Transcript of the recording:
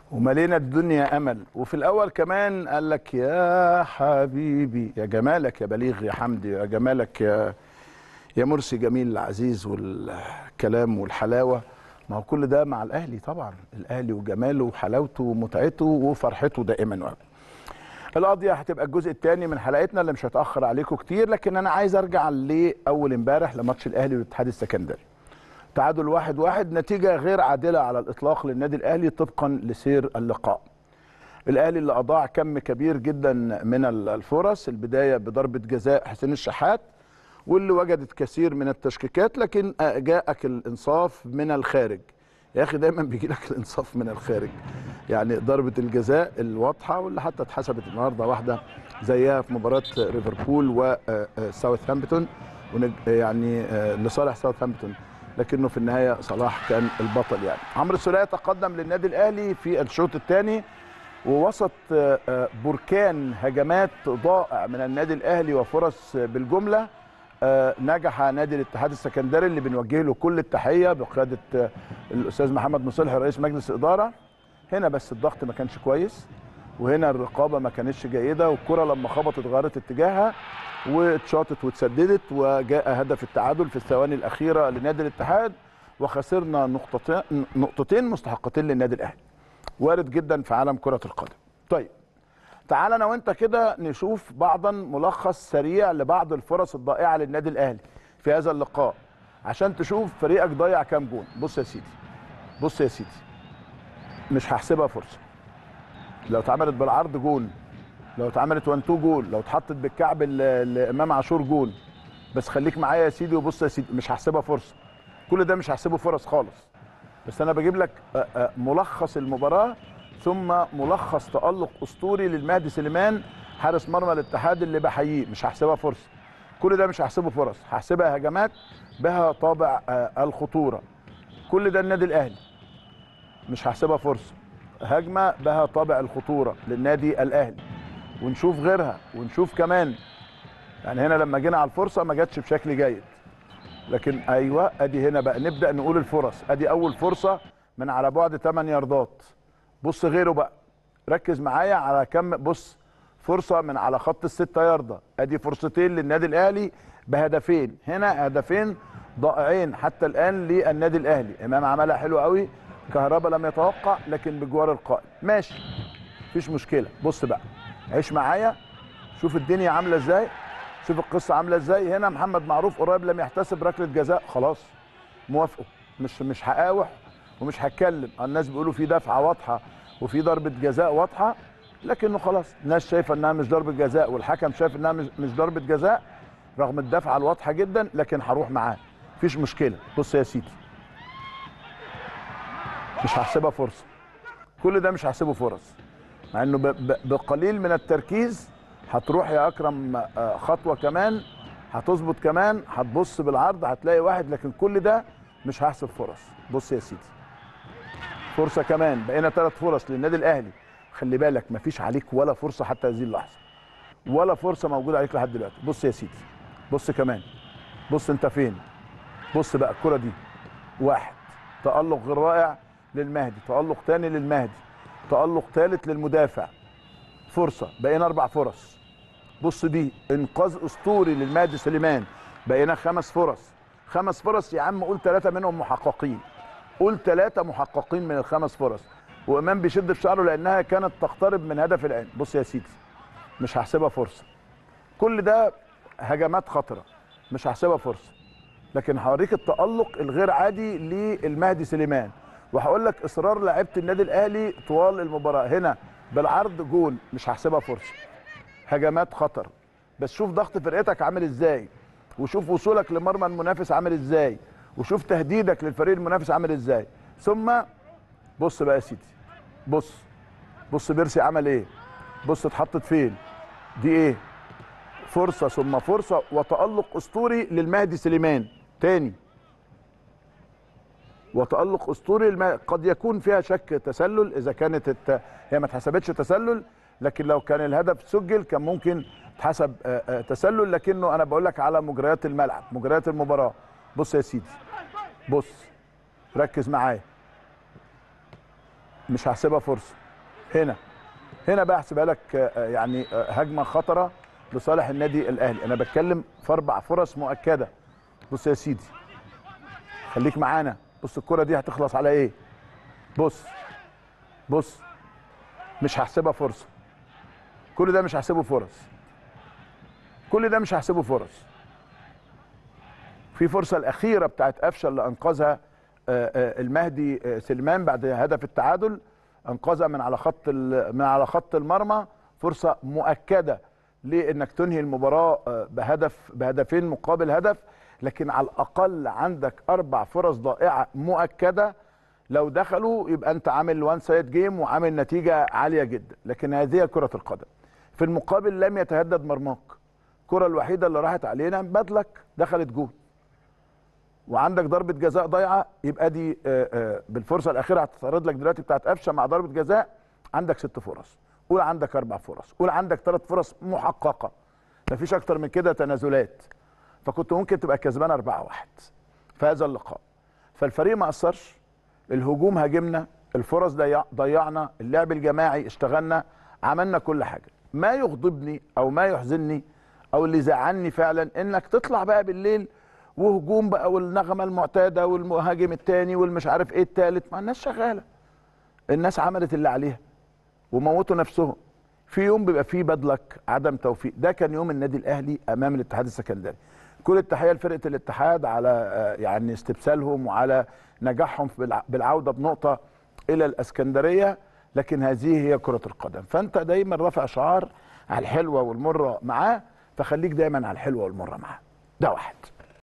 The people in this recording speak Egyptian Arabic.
وملينا الدنيا امل وفي الاول كمان قال لك يا حبيبي يا جمالك يا بليغ يا حمدي يا جمالك يا يا مرسي جميل العزيز والكلام والحلاوه ما هو كل ده مع الاهلي طبعا الاهلي وجماله وحلاوته ومتعته وفرحته دائما وابدا القضيه هتبقى الجزء الثاني من حلقتنا اللي مش هتاخر عليكم كتير لكن انا عايز ارجع لاول امبارح لماتش الاهلي والاتحاد السكندري تعادل واحد واحد نتيجة غير عادلة على الإطلاق للنادي الأهلي طبقا لسير اللقاء الأهلي اللي أضاع كم كبير جدا من الفرص البداية بضربة جزاء حسين الشحات واللي وجدت كثير من التشكيكات لكن جاءك الإنصاف من الخارج يا أخي دايما بيجي لك الإنصاف من الخارج يعني ضربة الجزاء الواضحة واللي حتى اتحسبت النهاردة واحدة زيها في مباراة ليفربول وساوثهامبتون يعني لصالح ساوثهامبتون لكنه في النهايه صلاح كان البطل يعني عمرو السوليه تقدم للنادي الاهلي في الشوط الثاني ووسط بركان هجمات ضائع من النادي الاهلي وفرص بالجمله نجح نادي الاتحاد السكندري اللي بنوجه له كل التحيه بقياده الاستاذ محمد مصلح رئيس مجلس الاداره هنا بس الضغط ما كانش كويس وهنا الرقابه ما كانتش جيده والكره لما خبطت غيرت اتجاهها واتشاطت واتسددت وجاء هدف التعادل في الثواني الاخيره لنادي الاتحاد وخسرنا نقطتين نقطتين مستحقتين للنادي الاهلي وارد جدا في عالم كره القدم طيب تعال انا وانت كده نشوف بعضا ملخص سريع لبعض الفرص الضائعه للنادي الاهلي في هذا اللقاء عشان تشوف فريقك ضيع كام جون بص يا سيدي بص يا سيدي مش هحسبها فرصه لو اتعملت بالعرض جون لو اتعملت 1 2 جول لو اتحطت بالكعب لامام عاشور جول بس خليك معايا يا سيدي وبص يا سيدي مش هحسبها فرصه كل ده مش هحسبه فرص خالص بس انا بجيب لك ملخص المباراه ثم ملخص تالق اسطوري للمهدي سليمان حارس مرمى الاتحاد اللي بحييه مش هحسبها فرصه كل ده مش هحسبه فرص هحسبها هجمات بها طابع الخطوره كل ده النادي الاهلي مش هحسبها فرصه هجمه بها طابع الخطوره للنادي الاهلي ونشوف غيرها ونشوف كمان يعني هنا لما جينا على الفرصه ما جاتش بشكل جيد لكن ايوه ادي هنا بقى نبدا نقول الفرص ادي اول فرصه من على بعد 8 ياردات بص غيره بقى ركز معايا على كم بص فرصه من على خط الستة ياردة ادي فرصتين للنادي الاهلي بهدفين هنا هدفين ضائعين حتى الان للنادي الاهلي امام عملها حلو قوي كهربا لم يتوقع لكن بجوار القائم ماشي مفيش مشكله بص بقى عيش معايا شوف الدنيا عامله ازاي شوف القصه عامله ازاي هنا محمد معروف قريب لم يحتسب ركله جزاء خلاص موافقه مش مش هقاوح ومش هتكلم الناس بيقولوا في دفعه واضحه وفي ضربه جزاء واضحه لكنه خلاص الناس شايفه انها مش ضربه جزاء والحكم شايف انها مش مش ضربه جزاء رغم الدفعه الواضحه جدا لكن هروح معاه مفيش مشكله بص يا سيدي مش هحسبها فرصه كل ده مش هحسبه فرص مع انه بقليل من التركيز هتروح يا اكرم خطوه كمان هتظبط كمان هتبص بالعرض هتلاقي واحد لكن كل ده مش هحسب فرص بص يا سيدي فرصه كمان بقينا ثلاث فرص للنادي الاهلي خلي بالك مفيش عليك ولا فرصه حتى هذه اللحظه ولا فرصه موجوده عليك لحد دلوقتي بص يا سيدي بص كمان بص انت فين بص بقى الكره دي واحد تالق غير رائع للمهدي تالق ثاني للمهدي تألق ثالث للمدافع فرصة بقينا أربع فرص بص دي إنقاذ أسطوري للمهدي سليمان بقينا خمس فرص خمس فرص يا عم قول ثلاثة منهم محققين قول ثلاثة محققين من الخمس فرص وإمام بيشد في شعره لأنها كانت تقترب من هدف العين بص يا سيدي مش هحسبها فرصة كل ده هجمات خطرة مش هحسبها فرصة لكن هوريك التألق الغير عادي للمهدي سليمان وهقول لك اصرار لعيبه النادي الاهلي طوال المباراه هنا بالعرض جول مش هحسبها فرصه هجمات خطر بس شوف ضغط فرقتك عامل ازاي وشوف وصولك لمرمى المنافس عامل ازاي وشوف تهديدك للفريق المنافس عامل ازاي ثم بص بقى يا سيدي بص بص بيرسي عمل ايه بص اتحطت فين دي ايه فرصه ثم فرصه وتالق اسطوري للمهدي سليمان تاني وتألق أسطوري الم... قد يكون فيها شك تسلل إذا كانت الت... هي ما اتحسبتش تسلل لكن لو كان الهدف سجل كان ممكن تحسب تسلل لكنه أنا بقول لك على مجريات الملعب مجريات المباراة بص يا سيدي بص ركز معايا مش هحسبها فرصه هنا هنا بقى احسبها لك آه، يعني آه، هجمه خطره لصالح النادي الاهلي انا بتكلم في اربع فرص مؤكده بص يا سيدي خليك معانا بص الكره دي هتخلص على ايه بص بص مش هحسبها فرصه كل ده مش هحسبه فرص كل ده مش هحسبه فرص في فرصه الاخيره بتاعت قفشه اللي انقذها آه، آه، المهدي آه، سليمان بعد هدف التعادل انقذها من على خط ال- من على خط المرمى فرصه مؤكده لانك تنهي المباراه آه، بهدف بهدفين مقابل هدف لكن على الاقل عندك اربع فرص ضائعه مؤكده لو دخلوا يبقى انت عامل وان سايد جيم وعامل نتيجه عاليه جدا لكن هذه كره القدم في المقابل لم يتهدد مرماك الكره الوحيده اللي راحت علينا بدلك دخلت جول وعندك ضربه جزاء ضايعه يبقى دي آه، آه، بالفرصه الاخيره هتتعرض لك دلوقتي بتاعت قفشه مع ضربه جزاء عندك ست فرص قول عندك اربع فرص قول عندك ثلاث فرص محققه مفيش اكتر من كده تنازلات فكنت ممكن تبقى كسبان 4 1 في هذا اللقاء فالفريق ما اثرش الهجوم هاجمنا الفرص ضيع- ضيعنا اللعب الجماعي اشتغلنا عملنا كل حاجه ما يغضبني او ما يحزنني او اللي زعلني فعلا انك تطلع بقى بالليل وهجوم بقى والنغمه المعتاده والمهاجم الثاني والمش عارف ايه الثالث ما الناس شغاله الناس عملت اللي عليها وموتوا نفسهم في يوم بيبقى فيه بدلك عدم توفيق ده كان يوم النادي الاهلي امام الاتحاد السكندري كل التحيه لفرقه الاتحاد على آه، يعني استبسالهم وعلى نجاحهم في بالع- بالعوده بنقطه الى الاسكندريه لكن هذه هي كره القدم فانت دايما رافع شعار على الحلوه والمره معاه فخليك دايما على الحلوه والمره معاه ده واحد